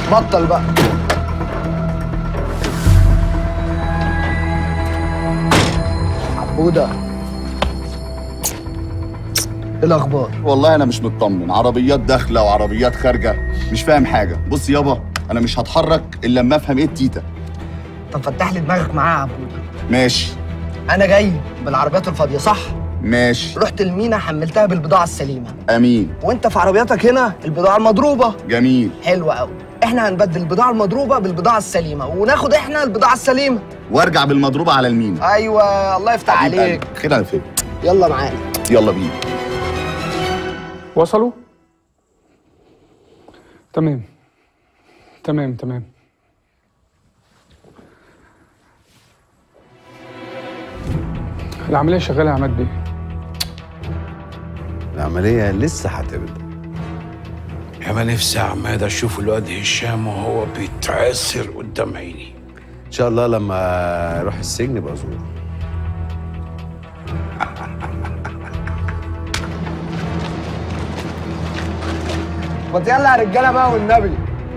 بطل بقى عبودة ايه الاخبار والله انا مش مطمن عربيات داخله وعربيات خارجه مش فاهم حاجه بص يابا انا مش هتحرك الا لما افهم ايه التيتا طب فتح لي دماغك معايا يا عبودة ماشي انا جاي بالعربيات الفاضيه صح ماشي رحت المينا حملتها بالبضاعه السليمه امين وانت في عربياتك هنا البضاعه المضروبه جميل حلو قوي احنا هنبدل البضاعه المضروبه بالبضاعه السليمه وناخد احنا البضاعه السليمه وارجع بالمضروبه على المين ايوه الله يفتح حبيب عليك قلبي. خير انا فين يلا معانا يلا بينا وصلوا تمام تمام تمام العملية شغالة يا عماد بيه العملية لسه هتبدأ انا نفسي يا عماد اشوف الواد هشام وهو بيتعسر قدام عيني إن شاء الله لما أروح السجن يبقى أزوره ما يلا يا رجاله بقى والنبي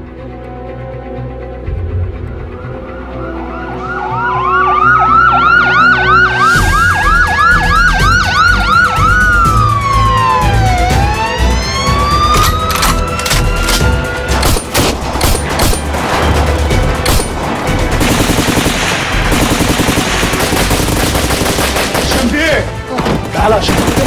تعالى يا شباب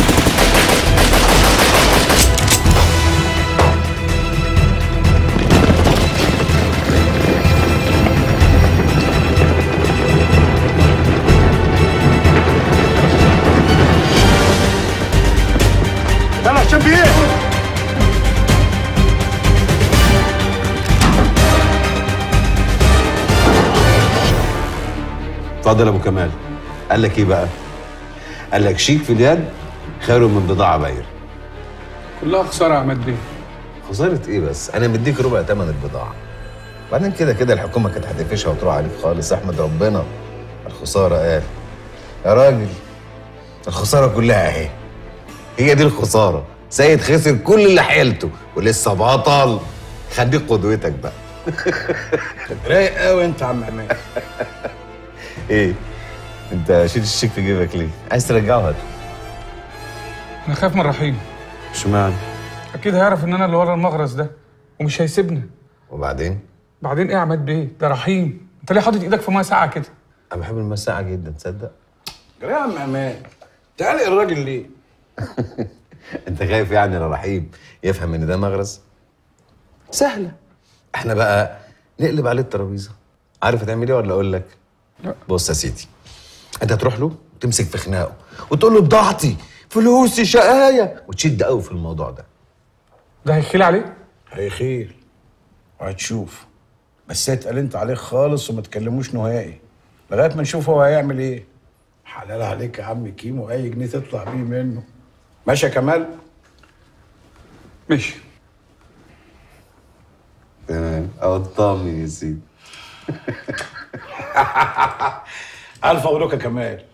يلا يا شباب اتفضل يا أبو كمال قال لك إيه بقى؟ قال لك شيك في اليد خير من بضاعة باير كلها خسارة يا عماد بيه خسارة ايه بس؟ أنا مديك ربع تمن البضاعة. بعدين كده كده الحكومة كانت هتقفشها وتروح عليك خالص احمد ربنا. الخسارة قال. يا راجل الخسارة كلها اهي. هي دي الخسارة. سيد خسر كل اللي حيلته ولسه بطل. خليك قدوتك بقى. رايق قوي انت يا عم عماد ايه؟ انت شيل الشيك في جيبك ليه؟ عايز ترجعه هات. أنا خايف من رحيم اشمعنى؟ أكيد هيعرف إن أنا اللي ورا المغرز ده ومش هيسيبنا وبعدين؟ بعدين إيه يا عماد بيه ده رحيم أنت ليه حاطط إيدك في مية ساقعة كده أنا بحب المساعة جدا تصدق؟ رايق يا عم عماد تعالى الراجل ليه انت خايف يعني يا رحيم يفهم ان ده مغرز سهله احنا بقى نقلب عليه الترابيزه عارف هتعمل ايه ولا اقول لك لا. بص يا سيدي انت تروح له تمسك في خناقه وتقول له بضاعتي فلوسي شقايه وتشد قوي في الموضوع ده ده هيخيل عليه هيخيل وهتشوف بس اتقل انت عليه خالص وما تكلموش نهائي لغايه ما نشوف هو هيعمل ايه حلال عليك يا عم كيمو اي جنيه تطلع بيه منه ماشي يا كمال ماشي تمام اطمن يا سيدي الف مبروك يا كمال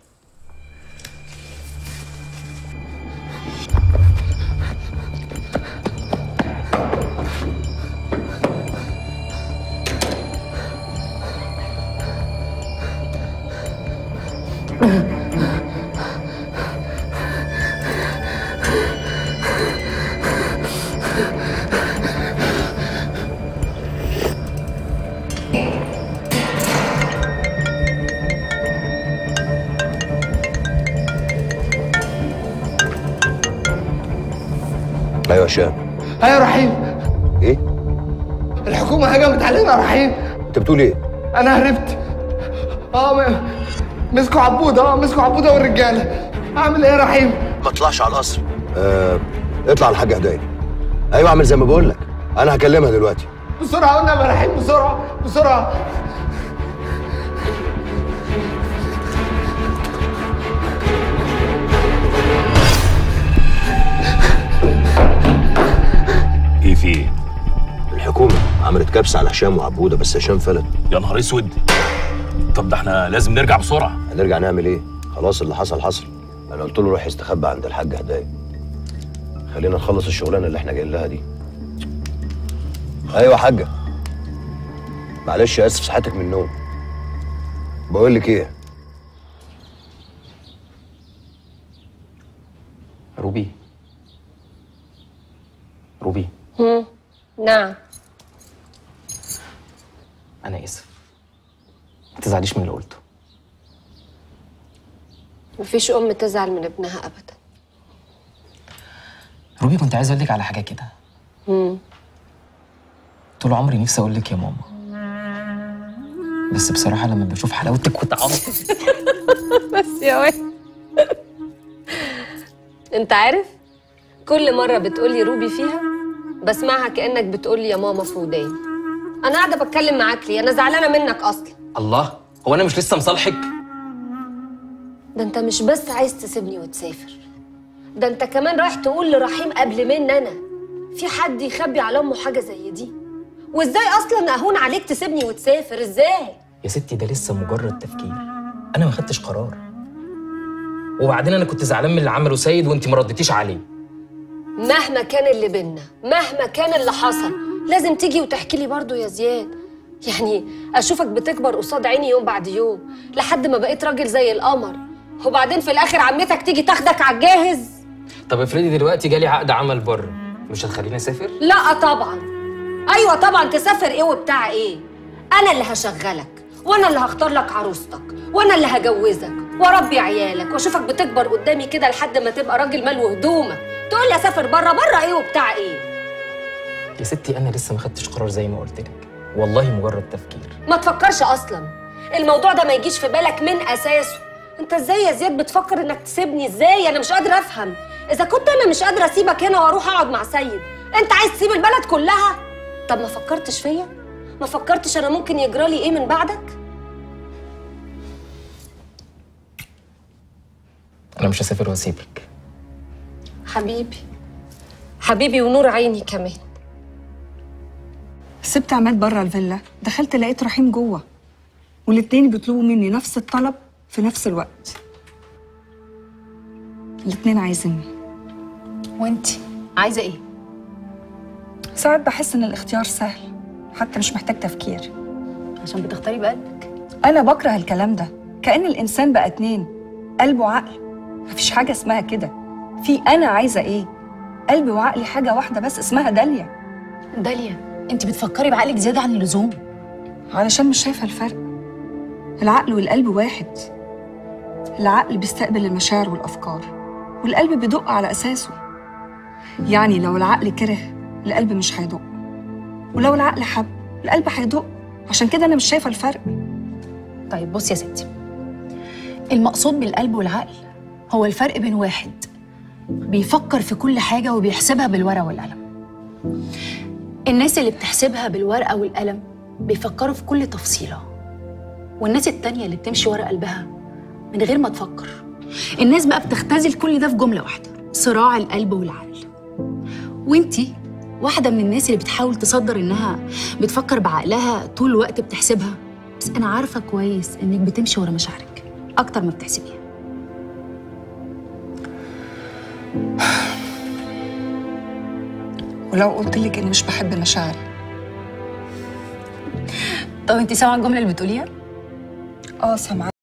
ايوه يا هشام ها يا رحيم ايه الحكومه هجمت علينا يا رحيم انت بتقول ايه انا هربت اه م- مسكوا عبوده اه مسكوا عبوده والرجاله اعمل ايه يا رحيم ما تطلعش على القصر آه اطلع على الحاج هدايا ايوه اعمل زي ما بقول لك انا هكلمها دلوقتي بسرعه قلنا يا رحيم بسرعه بسرعه ايه في ايه؟ الحكومه عملت كبسه على هشام وعبوده بس هشام فلت يا نهار اسود طب ده احنا لازم نرجع بسرعه هنرجع نعمل ايه خلاص اللي حصل حصل انا قلت له روح يستخبى عند الحاج هدايا خلينا نخلص الشغلانه اللي احنا جايين لها دي ايوه يا حاجه معلش اسف صحتك من النوم بقول لك ايه روبي روبي هم نعم انا اسف ما تزعليش من اللي قلته مفيش ام تزعل من ابنها ابدا روبي كنت عايز اقول لك على حاجه كده هم طول عمري نفسي اقول لك يا ماما بس بصراحه لما بشوف حلاوتك وطعامك بس يا واد انت عارف كل مره بتقولي روبي فيها بسمعها كانك بتقولي يا ماما في وداني انا قاعده بتكلم معاك ليه انا زعلانه منك اصلا الله هو انا مش لسه مصالحك ده انت مش بس عايز تسيبني وتسافر ده انت كمان رايح تقول لرحيم قبل مني انا في حد يخبي على امه حاجه زي دي وازاي اصلا اهون عليك تسيبني وتسافر ازاي يا ستي ده لسه مجرد تفكير انا ما خدتش قرار وبعدين انا كنت زعلان من اللي عمله سيد وانت ما ردتيش عليه مهما كان اللي بينا مهما كان اللي حصل لازم تيجي وتحكي لي برضه يا زياد يعني اشوفك بتكبر قصاد عيني يوم بعد يوم لحد ما بقيت راجل زي القمر وبعدين في الاخر عمتك تيجي تاخدك على الجاهز طب افرضي دلوقتي جالي عقد عمل بره مش هتخليني اسافر لا طبعا ايوه طبعا تسافر ايه وبتاع ايه انا اللي هشغلك وانا اللي هختار لك عروستك وانا اللي هجوزك واربي عيالك واشوفك بتكبر قدامي كده لحد ما تبقى راجل مال وهدومك تقول لي اسافر بره بره ايه وبتاع ايه يا ستي انا لسه ما خدتش قرار زي ما قلت لك والله مجرد تفكير ما تفكرش اصلا الموضوع ده ما يجيش في بالك من اساسه انت ازاي يا زياد بتفكر انك تسيبني ازاي انا مش قادره افهم اذا كنت انا مش قادره اسيبك هنا واروح اقعد مع سيد انت عايز تسيب البلد كلها طب ما فكرتش فيا ما فكرتش انا ممكن يجرالي ايه من بعدك انا مش هسافر واسيبك حبيبي حبيبي ونور عيني كمان سبت عماد بره الفيلا دخلت لقيت رحيم جوه والاتنين بيطلبوا مني نفس الطلب في نفس الوقت الاتنين عايزيني وانتي عايزه ايه ساعات بحس ان الاختيار سهل حتى مش محتاج تفكير عشان بتختاري بقلبك انا بكره الكلام ده كأن الانسان بقى اتنين قلب وعقل مفيش حاجة اسمها كده في انا عايزة ايه قلبي وعقلي حاجة واحدة بس اسمها داليا داليا انت بتفكري بعقلك زياده عن اللزوم علشان مش شايفة الفرق العقل والقلب واحد العقل بيستقبل المشاعر والأفكار والقلب بيدق على أساسه يعني لو العقل كره القلب مش هيدق ولو العقل حب القلب هيدق عشان كده أنا مش شايفة الفرق طيب بصي يا ستي المقصود بالقلب والعقل هو الفرق بين واحد بيفكر في كل حاجة وبيحسبها بالورقة والقلم الناس اللي بتحسبها بالورقة والقلم بيفكروا في كل تفصيلة والناس التانية اللي بتمشي ورا قلبها من غير ما تفكر الناس بقى بتختزل كل ده في جملة واحدة صراع القلب والعقل وانتي واحدة من الناس اللي بتحاول تصدر انها بتفكر بعقلها طول الوقت بتحسبها بس انا عارفة كويس انك بتمشي ورا مشاعرك اكتر ما بتحسبيها ولو قلت لك إني مش بحب مشاعري طب انت سامعة الجملة اللي بتقوليها؟ اه سامعة